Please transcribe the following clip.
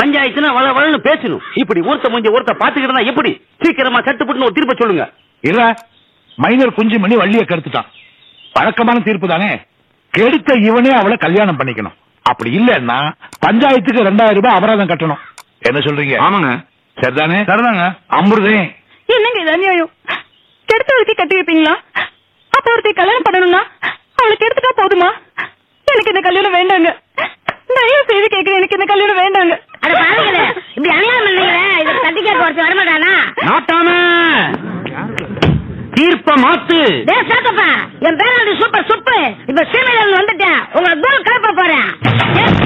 பஞ்சாயத்துனா வள வளன்னு பேசணும் இப்படி ஒருத்த முடிஞ்ச ஒருத்த பாத்துக்கிட்டா எப்படி சீக்கிரமா சட்டுப்பட்டுன்னு ஒரு தீர்ப்பை சொல்லுங்க இல்ல மைனர் குஞ்சு மணி வள்ளிய கெடுத்துட்டான் வழக்கமான தீர்ப்பு தானே கெடுத்த இவனே அவளை கல்யாணம் பண்ணிக்கணும் அப்படி இல்லன்னா பஞ்சாயத்துக்கு ரெண்டாயிரம் ரூபாய் அபராதம் கட்டணும் என்ன சொல்றீங்க ஆமாங்க சரிதானே சரிதாங்க அமிர்தே என்னங்க இது அநியாயம் கெடுத்தவளுக்கு கட்டி வைப்பீங்களா அப்ப ஒருத்தி கல்யாணம் பண்ணணும்னா அவளுக்கு எடுத்துட்டா போதுமா எனக்கு இந்த கல்யாணம் வேண்டாங்க தயவு செய்து கேட்கிறேன் எனக்கு இந்த கல்யாணம் வேண்டாங்க அட பாருங்களே இப்படி அநியாயம் பண்ணீங்களே இத தட்டி கேட்க ஒருத்தர் வரமாட்டானா நாட்டாம தீர்ப்ப மாத்து டேய் சாத்தப்பா என் பேர் வந்து சூப்பர் சுப்பு இப்ப சீமையில இருந்து வந்துட்டேன் உங்களை தூரம் கிளப்ப போறேன்